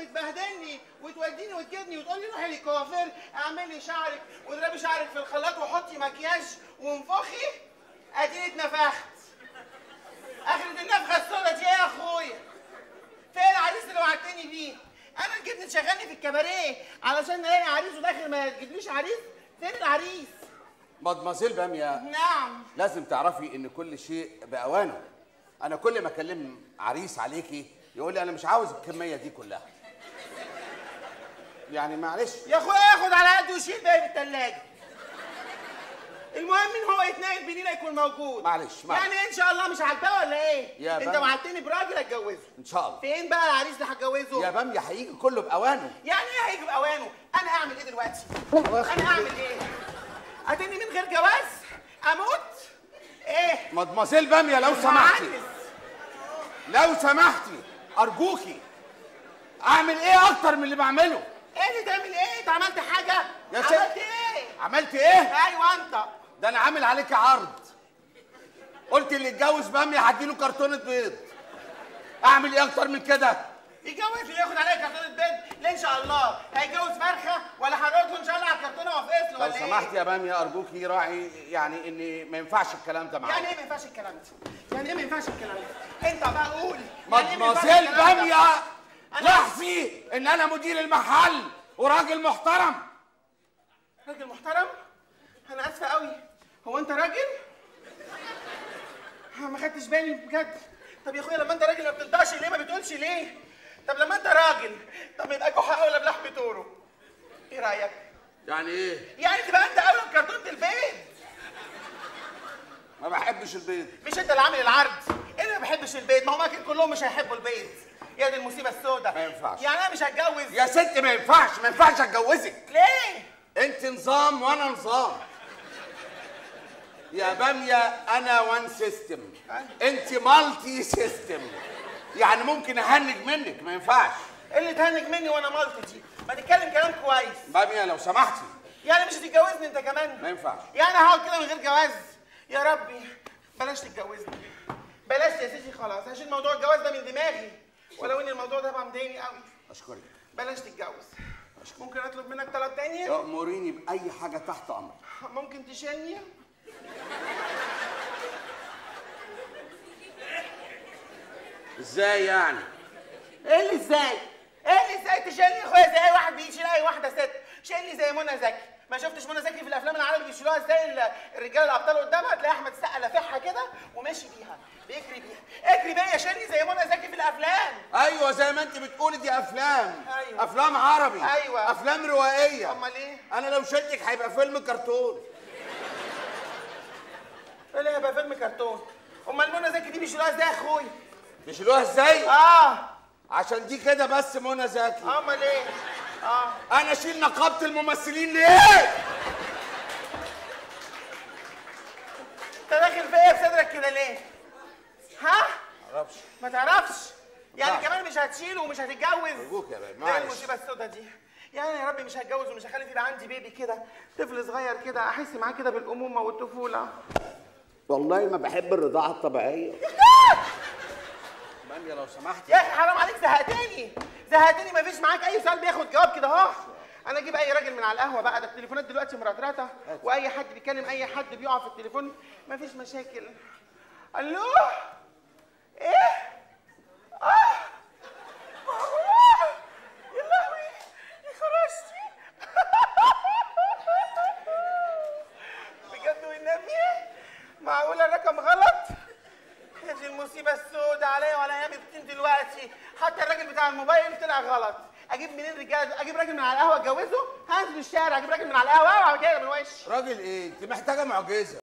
وتبهدلني وتوديني وتجيبني وتقول لي روحي للكوافير اعمل لي شعرك واضربي شعرك في الخلاط وحطي مكياج وانفخي اديني اتنفخت اخرة النفخه السودا دي ايه يا اخويا فين العريس اللي وعدتني بيه انا جبت تشغلني في الكباريه علشان نلاقي عريس وداخل ما تجيبليش عريس فين العريس مدمزيل باميه نعم لازم تعرفي ان كل شيء باوانه انا كل ما اكلم عريس عليكي يقول لي انا مش عاوز الكميه دي كلها يعني معلش يا اخويا ياخد على قده ويشيل باقي في الثلاجه المهم ان هو يتنقل بيننا يكون موجود معلش، معلش. يعني ان شاء الله مش عاجباه ولا ايه يا انت بني. وعدتني براجل اتجوزه ان شاء الله فين بقى العريس اللي هتجوزه يا باميه هيجي كله باوانه يعني ايه هيجي باوانه انا اعمل ايه دلوقتي انا اعمل ايه اتني من غير جواز اموت ايه مدمزيل باميه لو سمحتي مهندس. لو سمحتي ارجوكي اعمل ايه اكتر من اللي بعمله ايه اللي تعمل ايه انت عملت حاجه يا ست- عملت ايه عملت ايه ايوه انت ده انا عامل عليك عرض قلت اللي يتجوز باميه هديله كرتونه بيض اعمل ايه اكتر من كده يتجوز وياخد عليا كرتونه بيض ليه ان شاء الله هيتجوز فرخه ولا هنقعد ان شاء الله على الكرتونه وافقس له لو ولا ايه سمحت يا باميه ارجوكي راعي يعني ان ما ينفعش الكلام ده معايا يعني ايه ما ينفعش الكلام ده يعني ايه ما ينفعش الكلام ده انت بقى قول يعني إيه ما ينفعش مدمزيل الكلام ده؟ باميه لاحظي ان انا مدير المحل وراجل محترم راجل محترم انا اسفه قوي هو انت راجل ها، ما خدتش بالي بجد طب يا اخويا لما انت راجل ما بتنطقش ليه ما بتقولش ليه طب لما انت راجل طب يبقى جحا اولى بلحم توره ايه رايك يعني ايه يعني تبقى انت اولى بكرتونه البيض ما بحبش البيض مش انت اللي عامل العرض ايه اللي ما بيحبش البيض ما هم اكيد كلهم مش هيحبوا البيض يا دي المصيبه السوداء ما ينفعش. يعني انا مش هتجوز يا ست ما ينفعش ما ينفعش اتجوزك ليه انت نظام وانا نظام يا باميه انا وان سيستم انت مالتي سيستم يعني ممكن اهنج منك ما ينفعش ايه اللي تهنج مني وانا مالتي ما تتكلم كلام كويس باميه لو سمحتي يعني مش هتتجوزني انت كمان ما ينفعش يعني هقعد كده من غير جواز يا ربي بلاش تتجوزني بلاش يا سيدي خلاص عشان موضوع الجواز ده من دماغي ولو ان الموضوع ده بقى مضايقني قوي اشكرك بلاش تتجوز ممكن اطلب منك طلب تاني اموريني باي حاجه تحت امرك ممكن تشيلني ازاي يعني ايه اللي ازاي ايه اللي ازاي تشيلني يا اخويا زي اي واحد بيشيل اي واحده ست شيلني زي منى زكي ما شفتش منى زكي في الافلام العربي بيشيلوها ازاي ال- الرجاله الابطال قدامها تلاقي احمد السقا لافحها كده وماشي بيها بيجري بيها اجري بيا شيلني زي منى زكي في الافلام ايوه زي ما انت بتقولي دي افلام أيوة. افلام عربي أيوة. افلام روائيه امال ايه انا لو شلتك هيبقى فيلم كرتون ايه اللي هيبقى فيلم كرتون امال منى زكي دي بيشيلوها ازاي يا اخويا بيشيلوها ازاي اه عشان دي كده بس منى زكي امال ايه اه انا اشيل نقابه الممثلين ليه انت داخل فيا بصدرك كده ليه ها معرفش ما تعرفش يعني لا. كمان مش هتشيل ومش هتتجوز أرجوك يا بابا، ايه معلش. المصيبه السوداء دي يعني يا ربي مش هتجوز ومش هخلي يبقى عندي بيبي كده طفل صغير كده احس معاه كده بالامومه والطفوله والله ما بحب الرضاعه الطبيعيه باميه لو سمحت يا اخي حرام عليك زهقتني زهقتني مفيش معاك اي سؤال بياخد جواب كده اهو انا اجيب اي راجل من على القهوه بقى ده التليفونات دلوقتي مرطرطه واي حد بيكلم اي حد بيقع في التليفون مفيش مشاكل الو ايه اه معقولة؟ يا لهوي يا خرجتي بجد والنبي معقوله الرقم غلط يا دي المصيبة السوداء عليا وعلى ايام الدين دلوقتي حتى الراجل بتاع الموبايل طلع غلط اجيب منين رجال اجيب راجل من على القهوه اتجوزه هنزل الشارع اجيب راجل من على القهوه واعمل كده من وش راجل ايه انت محتاجه معجزه